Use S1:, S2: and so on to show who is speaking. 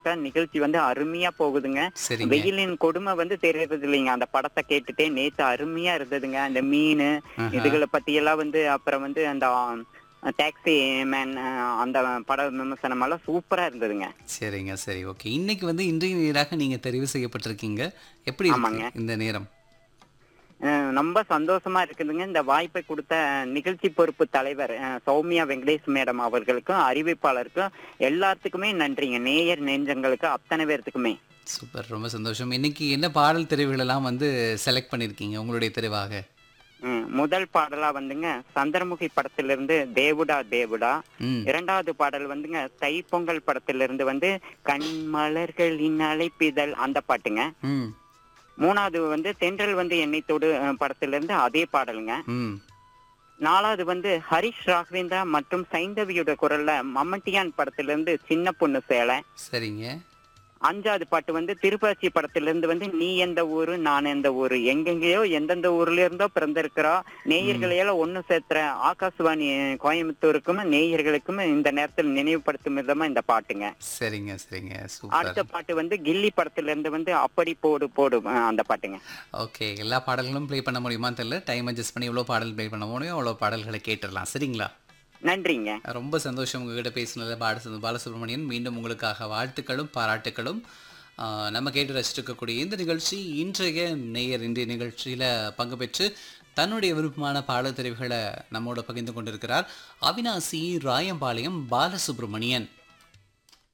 S1: நிகழ்ச்சி வந்து அருமையா போகுதுங்க
S2: சரிங்க
S1: வெயிலின் கொடுமை வந்து தெரியறது இல்லைங்க அந்த படத்தை கேட்டுட்டே நேத்து அருமையா இருந்ததுங்க அந்த மீன்
S2: ஆஹா.
S1: இதுகளை பத்தி எல்லாம் வந்து அப்புறம் வந்து அந்த டாக்ஸி மேன் அந்த பட விமர்சனம் எல்லாம் சூப்பரா இருந்ததுங்க
S2: சரிங்க சரி ஓகே இன்னைக்கு வந்து இன்றைய நேராக நீங்க தெரிவு செய்யப்பட்டிருக்கீங்க எப்படி இருக்கு
S1: ஆமாங்க.
S2: இந்த நேரம்
S1: அஹ் ரொம்ப சந்தோஷமா இருக்குதுங்க இந்த வாய்ப்பை கொடுத்த நிகழ்ச்சி பொறுப்பு தலைவர் அஹ் சௌமியா வெங்கடேஷ் மேடம் அவர்களுக்கும் அறிவிப்பாளருக்கும் எல்லாத்துக்குமே நன்றிங்க நேயர் நெஞ்சங்களுக்கு அத்தனை பேர்த்துக்குமே
S2: சூப்பர் ரொம்ப சந்தோஷம் இன்னைக்கு என்ன பாடல் தெரிவுகள் எல்லாம் வந்து செலக்ட் பண்ணிருக்கீங்க உங்களுடைய தெரிவாக
S1: ம், முதல் பாடலா வந்துங்க சந்திரமுகி படத்திலிருந்து தேவுடா தேவுடா
S2: ம்
S1: இரண்டாவது பாடல் வந்துங்க தைப்பொங்கல் படத்திலிருந்து வந்து கண்மலர்களின் அழைப்பிதழ் அந்த பாட்டுங்க
S2: ம்
S1: மூணாவது வந்து தென்றல் வந்து எண்ணெய் தொடு அஹ், படத்திலிருந்து அதே பாடலுங்க
S2: ம்
S1: நாலாவது வந்து ஹரிஷ் ராகவேந்திரா மற்றும் சைந்தவியோட குரல்ல மம்மட்டியான் படத்திலிருந்து சின்ன பொண்ணு சேலை
S2: சரிங்க
S1: அஞ்சாவது பாட்டு வந்து திருப்பாச்சி படத்திலிருந்து வந்து நீ எந்த ஊரு நான் எந்த ஊரு எங்கெங்கேயோ எந்தெந்த ஊர்ல இருந்தோ பிறந்திருக்கிறோம் நேயர்களையெல்லாம் ஒண்ணு சேர்த்துற ஆகாசவாணி கோயம்புத்தூருக்கும் நேயர்களுக்கும் இந்த நேரத்தில் நினைவுபடுத்தும் விதமா இந்த பாட்டுங்க
S2: சரிங்க சரிங்க
S1: அடுத்த
S2: சூப்பர்
S1: பாட்டு வந்து கில்லி படத்திலிருந்து வந்து அப்படி போடு போடு அஹ், அந்த பாட்டுங்க
S2: ஓகே எல்லா பாடல்களும் ப்ளே பண்ண முடியுமா தெரியல டைம் அட்ஜஸ்ட் பண்ணி எவ்வளோ பாடல் ப்ளே பண்ண முடியும் அவ்வளோ பாடல்களை கேட்டுடலாம் சரிங்களா
S1: நன்றிங்க
S2: ரொம்ப சந்தோஷம் உங்ககிட்ட பேசினது பால பாலசுப்ரமணியன் மீண்டும் உங்களுக்காக வாழ்த்துக்களும் பாராட்டுக்களும் ஆஹ் நம்ம கேட்டு ரசிச்சிருக்கக்கூடிய இந்த நிகழ்ச்சி இன்றைய நேயர் இன்றைய நிகழ்ச்சியில் பங்கு பெற்று தன்னுடைய விருப்பமான பாடல் தெரிவுகளை நம்மோட பகிர்ந்து கொண்டிருக்கிறார் அவினாசி ராயம்பாளையம் பாலசுப்ரமணியன்